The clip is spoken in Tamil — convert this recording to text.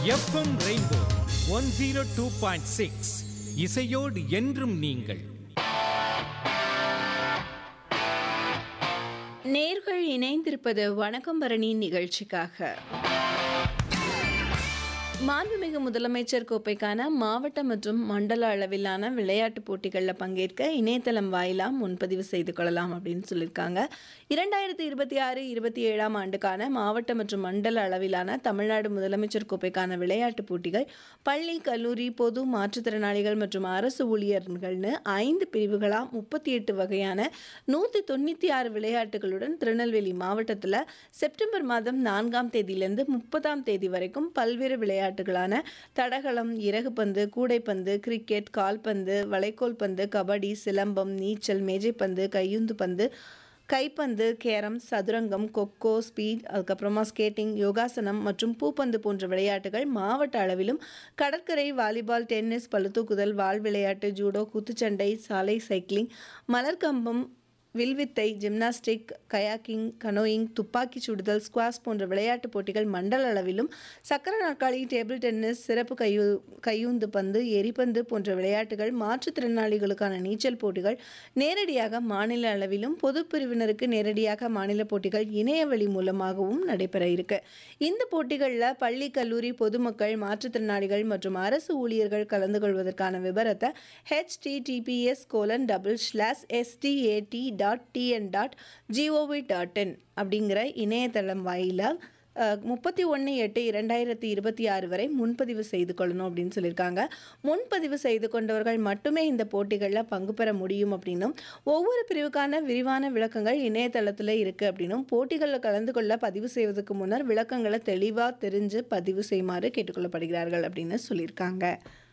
FM rainbow one zero two point six இசையோடு என்றும் நீங்கள் நேர்கள் இணைந்திருப்பது வணக்கம் பரணி நிகழ்ச்சிக்காக மாண்புமிகு முதலமைச்சர் கோப்பைக்கான மாவட்ட மற்றும் மண்டல அளவிலான விளையாட்டுப் போட்டிகளில் பங்கேற்க இணையதளம் வாயிலாக முன்பதிவு செய்து கொள்ளலாம் அப்படின்னு சொல்லியிருக்காங்க இரண்டாயிரத்தி இருபத்தி ஆறு இருபத்தி ஏழாம் ஆண்டுக்கான மாவட்ட மற்றும் மண்டல அளவிலான தமிழ்நாடு முதலமைச்சர் கோப்பைக்கான விளையாட்டுப் போட்டிகள் பள்ளி கல்லூரி பொது மாற்றுத்திறனாளிகள் மற்றும் அரசு ஊழியர்கள்னு ஐந்து பிரிவுகளாக முப்பத்தி எட்டு வகையான நூற்றி தொண்ணூற்றி ஆறு விளையாட்டுகளுடன் திருநெல்வேலி மாவட்டத்தில் செப்டம்பர் மாதம் நான்காம் தேதியிலிருந்து முப்பதாம் தேதி வரைக்கும் பல்வேறு விளையாட்டுகளான தடகளம் இறகுப்பந்து கூடைப்பந்து கிரிக்கெட் கால்பந்து வளைக்கோல் பந்து கபடி சிலம்பம் நீச்சல் மேஜைப்பந்து கையுந்து பந்து கைப்பந்து கேரம் சதுரங்கம் கொக்கோ ஸ்பீட் அதுக்கப்புறமா ஸ்கேட்டிங் யோகாசனம் மற்றும் பூப்பந்து போன்ற விளையாட்டுகள் மாவட்ட அளவிலும் கடற்கரை வாலிபால் டென்னிஸ் பளுதூக்குதல் வாள் விளையாட்டு ஜூடோ குத்துச்சண்டை சாலை சைக்கிளிங் மலர்கம்பம் வில்வித்தை ஜிம்னாஸ்டிக் கயாக்கிங் கனோயிங் துப்பாக்கி சுடுதல் ஸ்குவாஷ் போன்ற விளையாட்டுப் போட்டிகள் மண்டல அளவிலும் சக்கர நாற்காலி டேபிள் டென்னிஸ் சிறப்பு கையூ கையூந்து பந்து எரிபந்து போன்ற விளையாட்டுகள் மாற்றுத்திறனாளிகளுக்கான நீச்சல் போட்டிகள் நேரடியாக மாநில அளவிலும் பொது பிரிவினருக்கு நேரடியாக மாநில போட்டிகள் இணையவழி மூலமாகவும் நடைபெற இருக்கு இந்த போட்டிகளில் பள்ளி கல்லூரி பொதுமக்கள் மாற்றுத்திறனாளிகள் மற்றும் அரசு ஊழியர்கள் கலந்து கொள்வதற்கான விவரத்தை HTTPS colon double slash STAD dot TN dot GOV dot in அப்படிங்கிற இணையதளம் வாயிலாக முப்பத்தி ஒன்று எட்டு இரண்டாயிரத்தி இருபத்தி ஆறு வரை முன்பதிவு செய்து கொள்ளணும் அப்படின்னு சொல்லியிருக்காங்க முன்பதிவு செய்து கொண்டவர்கள் மட்டுமே இந்த போட்டிகளில் பங்கு பெற முடியும் அப்படின்னும் ஒவ்வொரு பிரிவுக்கான விரிவான விளக்கங்கள் இணையதளத்தில் இருக்குது அப்படின்னும் போட்டிகளில் கலந்து கொள்ள பதிவு செய்வதற்கு முன்னர் விளக்கங்களை தெளிவாக தெரிஞ்சு பதிவு செய்யுமாறு கேட்டுக்கொள்ளப்படுகிறார்கள் அப்படின்னு சொல்லியிருக்காங்க